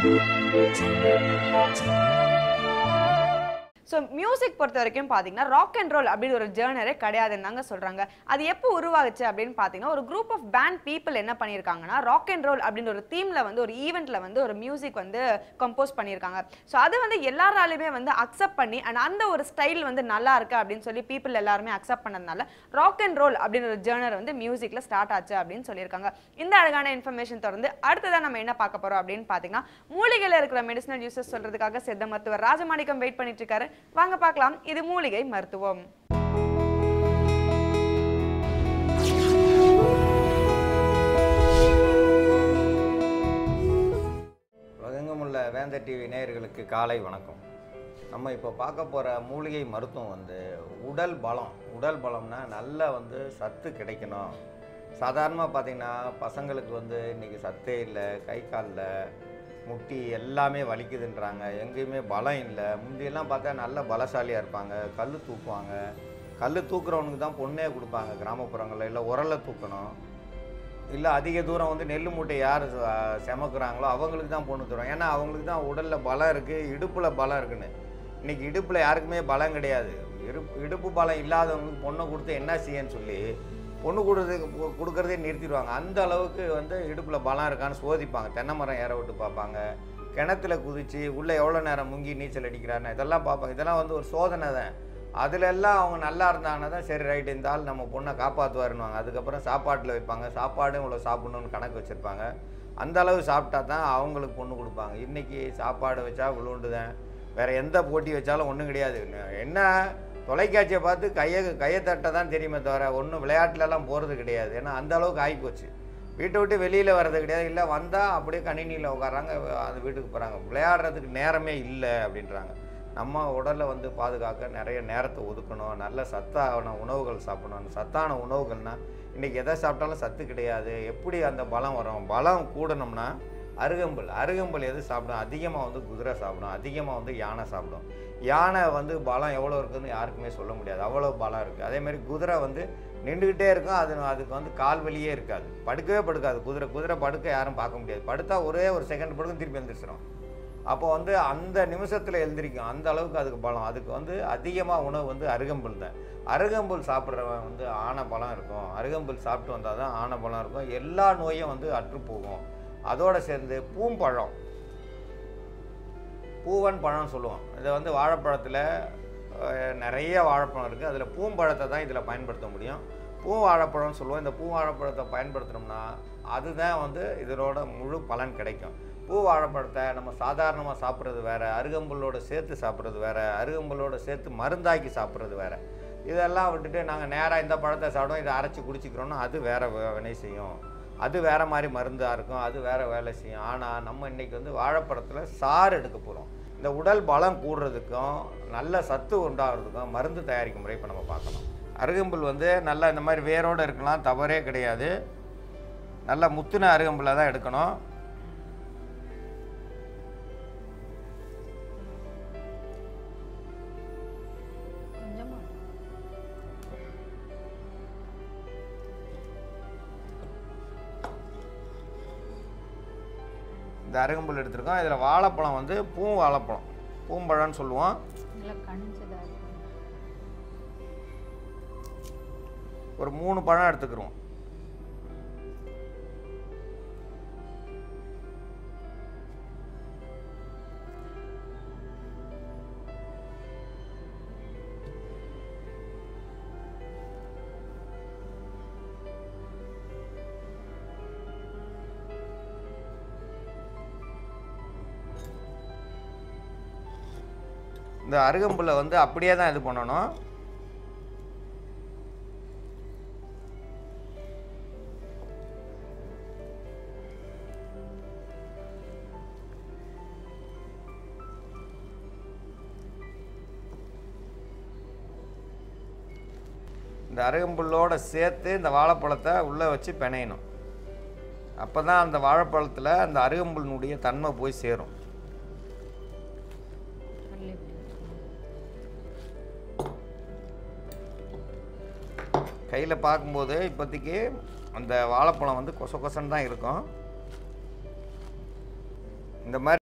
So music பொறுத்த வரைக்கும் பார்த்தீங்கன்னா ராக் அண்ட் ரோல் அப்படின்னு ஒரு ஜேர்னரே கிடையாதுன்னு தாங்க சொல்கிறாங்க அது எப்போ உருவாகுச்சு அப்படின்னு பார்த்தீங்கன்னா ஒரு குரூப் ஆஃப் பேண்ட் பீப்புள் என்ன பண்ணியிருக்காங்கன்னா ராக் அண்ட் ரோல் அப்படின்னு ஒரு தீமில் வந்து ஒரு ஈவெண்ட்டில் வந்து ஒரு மியூசிக் வந்து கம்போஸ் பண்ணியிருக்காங்க ஸோ அது வந்து எல்லாராலையுமே வந்து அக்செப்ட் பண்ணி அண்ட் அந்த ஒரு ஸ்டைல் வந்து நல்லா இருக்கு அப்படின்னு சொல்லி பீப்புள் எல்லாருமே அக்செப்ட் பண்ணதுனால ராக் அண்ட் ரோல் அப்படின்னு ஒரு ஜேர்னர் வந்து மியூசிக்கில் ஸ்டார்ட் ஆச்சு அப்படின்னு சொல்லியிருக்காங்க இந்த அழகான இன்ஃபர்மேஷன் தொடர்ந்து அடுத்ததான் நம்ம என்ன பார்க்க போகிறோம் அப்படின்னு பார்த்தீங்கன்னா மூலிகையில் இருக்கிற மெடிசனல் யூசஸ் சொல்கிறதுக்காக சித்த மருத்துவர் ராஜமாணிக்கம் வெயிட் பண்ணிட்டு இருக்காரு வாங்க பார்க்கலாம் இது மூலிகை மருத்துவம் உலகெங்கும் உள்ள வேந்த டிவி நேயர்களுக்கு காலை வணக்கம் நம்ம இப்போ பார்க்க போகிற மூலிகை மருத்துவம் வந்து உடல் பலம் உடல் பலம்னா நல்ல வந்து சத்து கிடைக்கணும் சாதாரணமாக பார்த்தீங்கன்னா பசங்களுக்கு வந்து இன்றைக்கி சத்தே இல்லை கை காலில் முட்டி எல்லாமே வலிக்குதுன்றாங்க எங்கேயுமே பலம் இல்லை முந்தியெல்லாம் பார்த்தா நல்ல பலசாலியாக இருப்பாங்க கல் தூக்குவாங்க கல் தூக்குறவனுக்கு தான் பொண்ணே கொடுப்பாங்க கிராமப்புறங்களில் இல்லை உரலை தூக்கணும் இல்லை அதிக தூரம் வந்து நெல் மூட்டை யார் ச- செமக்குறாங்களோ அவங்களுக்கு தான் பொண்ணு தரும் ஏன்னா அவங்களுக்கு தான் உடலில் பலம் இருக்குது இடுப்பில் பலம் இருக்குன்னு இன்றைக்கி இடுப்பில் யாருக்குமே பலம் கிடையாது இடுப்பு இடுப்பு பலம் இல்லாதவங்களுக்கு பொண்ணை கொடுத்து என்ன செய்யன்னு சொல்லி பொண்ணு கொடுறதுக்கு கு- கொடுக்கறதே நிறுத்திடுவாங்க அந்த அளவுக்கு வந்து இடுப்பில் பலம் இருக்கான்னு சோதிப்பாங்க தென்னை மரம் ஏற விட்டு பார்ப்பாங்க கிணத்துல குதிச்சு உள்ளே எவ்வளோ நேரம் முங்கி நீச்சல் அடிக்கிறாருன்னு இதெல்லாம் பார்ப்பாங்க இதெல்லாம் வந்து ஒரு சோதனை தான் அதுல எல்லாம் அவங்க நல்லா இருந்தாங்கன்னா தான் சரி ரைட் இந்த ஆள் நம்ம பொண்ணை காப்பாற்றுவாருன்னுவாங்க அதுக்கப்புறம் சாப்பாட்டில் வைப்பாங்க சாப்பாடும் இவ்வளோ சாப்பிடணும்னு கணக்கு வச்சுருப்பாங்க அந்த அளவு சாப்பிட்டா தான் அவங்களுக்கு பொண்ணு கொடுப்பாங்க இன்றைக்கி சாப்பாடு வச்சா விழுண்டு தான் வேறு எந்த போட்டி வச்சாலும் ஒன்றும் கிடையாது என்ன தொலைக்காட்சியை பார்த்து கையை கையை தட்ட தான் தெரியுமே தவிர ஒன்றும் விளையாட்டுலலாம் போகிறது கிடையாது ஏன்னா அந்த அளவுக்கு ஆகிப்போச்சு வீட்டை விட்டு வெளியில் வர்றது கிடையாது இல்லை வந்தால் அப்படியே கணினியில் உட்காராங்க அந்த வீட்டுக்கு போகிறாங்க விளையாடுறதுக்கு நேரமே இல்லை அப்படின்றாங்க நம்ம உடலை வந்து பாதுகாக்க நிறைய நேரத்தை ஒதுக்கணும் நல்ல சத்தான உணவுகள் சாப்பிடணும் அந்த சத்தான உணவுகள்னால் இன்றைக்கி எதை சாப்பிட்டாலும் சத்து கிடையாது எப்படி அந்த பலம் வரும் பலம் கூடணும்னா அருகம்புல் அருகம்புல் எது சாப்பிடும் அதிகமாக வந்து குதிரை சாப்பிடும் அதிகமாக வந்து யானை சாப்பிடும் யானை வந்து பலம் எவ்வளோ இருக்குதுன்னு யாருக்குமே சொல்ல முடியாது அவ்வளோ பலம் இருக்குது அதேமாதிரி குதிரை வந்து நின்றுக்கிட்டே இருக்கும் அது அதுக்கு வந்து கால் வலியே இருக்காது படுக்கவே படுக்காது குதிரை குதிரை படுக்க யாரும் பார்க்க முடியாது படுத்தா ஒரே ஒரு செகண்ட் படுக்கும் திருப்பி எழுந்திரிச்சிடும் அப்போ வந்து அந்த நிமிஷத்தில் எழுந்திரிக்கும் அந்த அளவுக்கு அதுக்கு பலம் அதுக்கு வந்து அதிகமாக உணவு வந்து அருகம்புல் தான் அருகம்புல் சாப்பிட்றவன் வந்து ஆன பலம் இருக்கும் அருகம்புல் சாப்பிட்டு வந்தால் தான் ஆன பலம் இருக்கும் எல்லா நோயும் வந்து அற்று போகும் அதோட சேர்ந்து பூம்பழம் பூவன் பழம் சொல்லுவோம் இதை வந்து வாழைப்பழத்தில் அஹ், நிறைய வாழைப்பழம் இருக்குது அதில் பூம்பழத்தை தான் இதில் பயன்படுத்த முடியும் பூ வாழைப்பழம்னு சொல்லுவோம் இந்த பூ வாழைப்பழத்தை பயன்படுத்தினோம்னா அதுதான் வந்து இதனோட முழு பலன் கிடைக்கும் பூ வாழைப்பழத்தை நம்ம சாதாரணமாக சாப்பிட்றது வேறு அருகம்புல்லோட சேர்த்து சாப்பிட்றது வேறு அருகம்புல்லோட சேர்த்து மருந்தாக்கி சாப்பிட்றது வேறு இதெல்லாம் விட்டுட்டு நாங்கள் நேராக இந்த பழத்தை சாப்பிடுவோம் இதை அரைச்சி குடிச்சிக்கிறோன்னா அது வேறு வினை செய்யும் அது வேறு மாதிரி மருந்தாக இருக்கும் அது வேறு வேலை செய்யும் ஆனால் நம்ம இன்றைக்கி வந்து வாழைப்பழத்தில் சாறு எடுக்க போகிறோம் இந்த உடல் பலம் கூடுறதுக்கும் நல்ல சத்து உண்டாகிறதுக்கும் மருந்து தயாரிக்கும் முறை இப்போ நம்ம பார்க்கலாம் அருகம்புல் வந்து நல்லா இந்த மாதிரி வேரோடு இருக்கலாம் தவறே கிடையாது நல்லா முத்துன அருகம்புல்லை தான் எடுக்கணும் இந்த அருகம்புல் எடுத்திருக்கோம் இதில் வாழைப்பழம் வந்து பூ வாழைப்பழம் பூம்பழம்னு சொல்லுவோம் நல்லா கணிச்சதா இருக்கும் ஒரு மூணு பழம் எடுத்துக்கிறோம் இந்த அருகம்புல்லை வந்து அப்படியே தான் இது பண்ணணும் இந்த அருகம்புல்லோட சேர்த்து இந்த வாழைப்பழத்தை உள்ளே வச்சு பிணையணும் அப்போ தான் அந்த வாழைப்பழத்தில் அந்த அருகம்புல்னுடைய தன்மை போய் சேரும் நல்ல இப்படி வச்சுக்கணும். கையில் பார்க்கும்போது இப்போதைக்கு அந்த வாழைப்பழம் வந்து கொச கொசன்னு தான் இருக்கும் இந்த மாதிரி